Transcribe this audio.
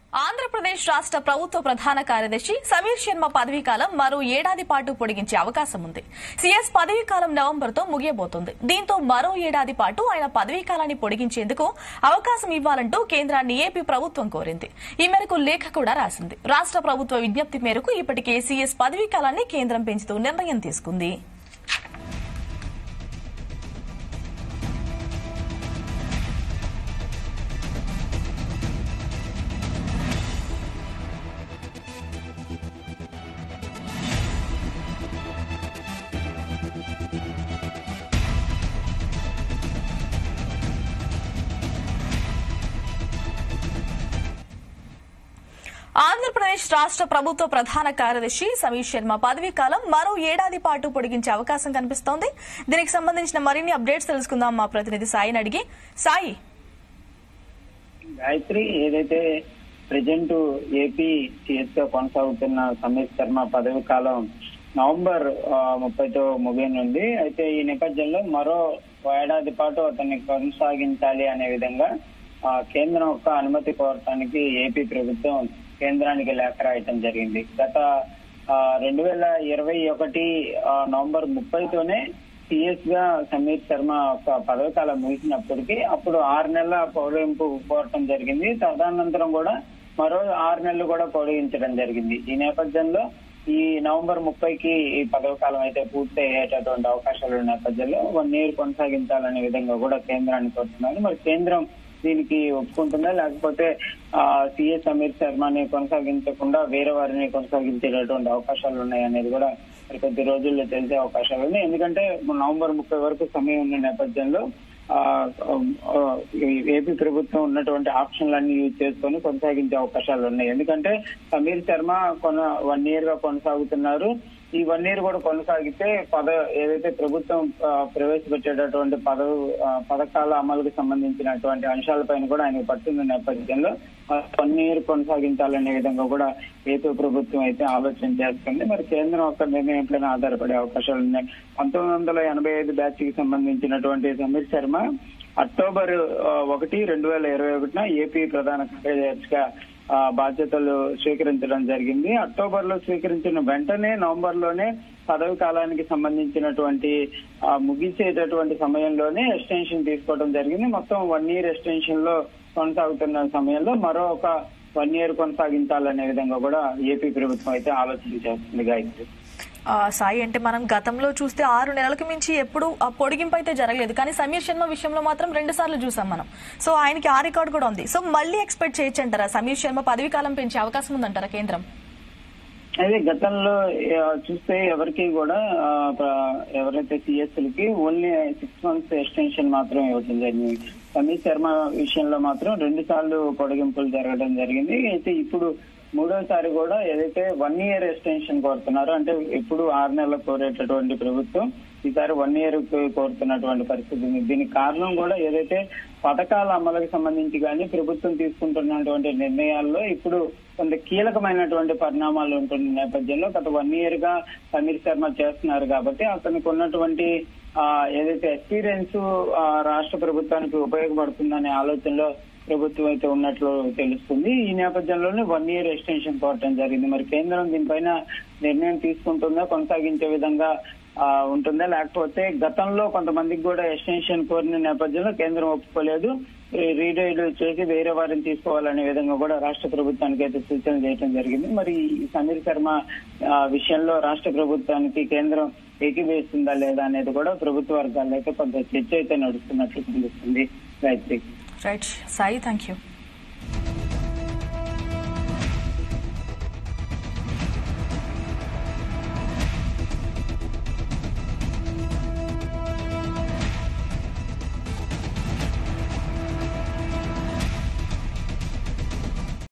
ఆంధ్రప్రదేశ్ రాష్ట్ర ప్రభుత్వ ప్రధాన కార్యదర్శి సమీర్ శర్మ పదవీ కాలం మరో ఏడాది పాటు పొడిగించే అవకాశం ఉంది సీఎస్ పదవీ కాలం నవంబర్ తో ముగియబోతోంది దీంతో మరో ఏడాది పాటు ఆయన పదవీ కాలాన్ని పొడిగించేందుకు అవకాశం ఇవ్వాలంటూ కేంద్రాన్ని ఏపీ ప్రభుత్వం కోరింది ఈ మేరకు లేఖ కూడా రాసింది రాష్ట్ర ప్రభుత్వ విజ్ఞప్తి మేరకు ఇప్పటికే సీఎస్ పదవీ కాలాన్ని కేంద్రం పెంచుతూ నిర్ణయం తీసుకుంది ఆంధ్రప్రదేశ్ రాష్ట్ర ప్రభుత్వ ప్రధాన కార్యదర్శి సమీర్ శర్మ పదవీ కాలం మరో ఏడాది పాటు పొడిగించే అవకాశం కనిపిస్తోంది దీనికి సంబంధించిన మరిన్ని అప్డేట్స్ తెలుసుకుందాం మా ప్రతినిధి సాయిని అడిగి సాయి గాయత్రి ఏదైతే ప్రజెంట్ ఏపీ సీఎస్ గా కొనసాగుతున్న సమీర్ శర్మ పదవి కాలం నవంబర్ ఆ, ముప్పైతో ముగియనుంది అయితే ఈ నేపథ్యంలో మరో ఏడాది పాటు అతన్ని కొనసాగించాలి అనే విధంగా ఆ, కేంద్రం యొక్క అనుమతి కోరటానికి ఏపీ ప్రభుత్వం కేంద్రానికి లేఖ రాయటం జరిగింది గత రెండు వేల ఇరవై ఒకటి ఆ, నవంబర్ ముప్పైతోనే సిఎస్ గా సమీర్ శర్మ ఒక పదవి కాలం ముగిసినప్పటికీ అప్పుడు ఆరు నెలల పొడిగింపు కోరటం జరిగింది తదనంతరం కూడా మరో ఆరు నెలలు కూడా పొడిగించడం జరిగింది ఈ నేపథ్యంలో ఈ నవంబర్ ముప్పైకి ఈ పదవి కాలం అయితే పూర్తి అయ్యేటటువంటి అవకాశాలు ఉన్న నేపథ్యంలో వన్ ఇయర్ కొనసాగించాలనే విధంగా కూడా కేంద్రాన్ని కోరుతున్నారు మరి కేంద్రం దీనికి ఒప్పుకుంటుందా లేకపోతే ఆ సిఎస్ సమీర్ శర్మని కొనసాగించకుండా వేరే వారిని కొనసాగించేటటువంటి అవకాశాలు ఉన్నాయి అనేది కూడా మరి కొద్ది రోజుల్లో తెలిసే అవకాశాలు ఉన్నాయి ఎందుకంటే నవంబర్ ముప్పై వరకు సమయం ఉన్న నేపథ్యంలో ఆ, ఆ, ఈ ఏపీ ప్రభుత్వం ఉన్నటువంటి ఆప్షన్లన్నీ యూజ్ చేసుకొని కొనసాగించే అవకాశాలు ఉన్నాయి ఎందుకంటే సమీర్ శర్మ కొన వన్ ఇయర్ గా కొనసాగుతున్నారు ఈ వన్ ఇయర్ కూడా కొనసాగితే పద ఏదైతే ప్రభుత్వం ఆ, ప్రవేశపెట్టేటటువంటి పదవి ఆ, పథకాల అమలుకు సంబంధించినటువంటి అంశాలపైన కూడా ఆయన పట్టున్న నేపథ్యంలో వన్ ఇయర్ కొనసాగించాలనే విధంగా కూడా ఏపీ ప్రభుత్వం అయితే ఆలోచన చేస్తుంది మరి కేంద్రం యొక్క నిర్ణయంపైన ఆధారపడే అవకాశాలు ఉన్నాయి పంతొమ్మిది వందల ఎనభై ఐదు బ్యాచ్ కి సంబంధించినటువంటి సమీర్ శర్మ అక్టోబర్ ఆ, ఒకటి రెండు వేల ఇరవై ఒకటిన ఏపీ ప్రధాన కార్యదర్శిగా ఆ, బాధ్యతలు స్వీకరించడం జరిగింది అక్టోబర్ లో స్వీకరించిన వెంటనే నవంబర్ లోనే పదవి కాలానికి సంబంధించినటువంటి ఆ, ముగిసేటటువంటి సమయంలోనే ఎక్స్టెన్షన్ తీసుకోవడం జరిగింది మొత్తం వన్ ఇయర్ ఎక్స్టెన్షన్ లో కొనసాగుతున్న సమయంలో మరో ఒక వన్ ఇయర్ కొనసాగించాలనే విధంగా కూడా ఏపీ ప్రభుత్వం అయితే ఆలోచన చేస్తుంది గాయత్రి ఆ, సాయి అంటే మనం గతంలో చూస్తే ఆరు నెలలకు మించి ఎప్పుడు ఆ పొడిగింపు అయితే జరగలేదు కానీ సమీర్ శర్మ విషయంలో మాత్రం రెండు సార్లు చూసాం మనం సో ఆయనకి ఆ రికార్డు కూడా ఉంది సో మళ్ళీ ఎక్స్పెక్ట్ చేయొచ్చు అంటారా సమీర్ శర్మ పదవి కాలం పెంచే అవకాశం ఉందంటారా కేంద్రం అదే గతంలో ఆ, చూస్తే ఎవరికి కూడా ఆ, ప్ర- ఎవరైతే సిఎస్ లకి ఓన్లీ సిక్స్ మంత్స్ ఎక్స్టెన్షన్ మాత్రం ఇవ్వడం జరిగింది సమీర్ శర్మ విషయంలో మాత్రం రెండు సార్లు పొడిగింపులు జరగడం జరిగింది అయితే ఇప్పుడు మూడోసారి కూడా ఏదైతే వన్ ఇయర్ ఎక్స్టెన్షన్ కోరుతున్నారో అంటే ఇప్పుడు ఆరు నెలలు కోరేటటువంటి ప్రభుత్వం ఈసారి వన్ ఇయర్ కోరుతున్నటువంటి పరిస్థితి ఉంది దీనికి కారణం కూడా ఏదైతే పథకాల అమలుకి సంబంధించి కానీ ప్రభుత్వం తీసుకుంటున్నటువంటి నిర్ణయాల్లో ఇప్పుడు కొంత కీలకమైనటువంటి పరిణామాలు ఉంటున్న నేపథ్యంలో గత వన్ ఇయర్ గా సమీర్ శర్మ చేస్తున్నారు కాబట్టి అతనికి ఉన్నటువంటి ఆ, ఏదైతే ఎక్స్పీరియన్స్ రాష్ట్ర ప్రభుత్వానికి ఉపయోగపడుతుందనే ఆలోచనలో ప్రభుత్వం అయితే ఉన్నట్లు తెలుస్తుంది ఈ నేపథ్యంలోనే వన్ ఇయర్ ఎక్స్టెన్షన్ కోరటం జరిగింది మరి కేంద్రం దీనిపైన నిర్ణయం తీసుకుంటుందా కొనసాగించే విధంగా ఆ, ఉంటుందా లేకపోతే గతంలో కొంతమందికి కూడా ఎక్స్టెన్షన్ కోరిన నేపథ్యంలో కేంద్రం ఒప్పుకోలేదు రీడైడ్ చేసి వేరే వారిని తీసుకోవాలనే విధంగా కూడా రాష్ట్ర ప్రభుత్వానికి అయితే సూచన చేయడం జరిగింది మరి ఈ సమీర్ శర్మ ఆ, విషయంలో రాష్ట్ర ప్రభుత్వానికి కేంద్రం ఏకీభవిస్తుందా లేదా అనేది కూడా ప్రభుత్వ వర్గాల్లో అయితే కొంత చర్చ అయితే నడుస్తున్నట్లు కనిపిస్తుంది Gayatri right Sai thank you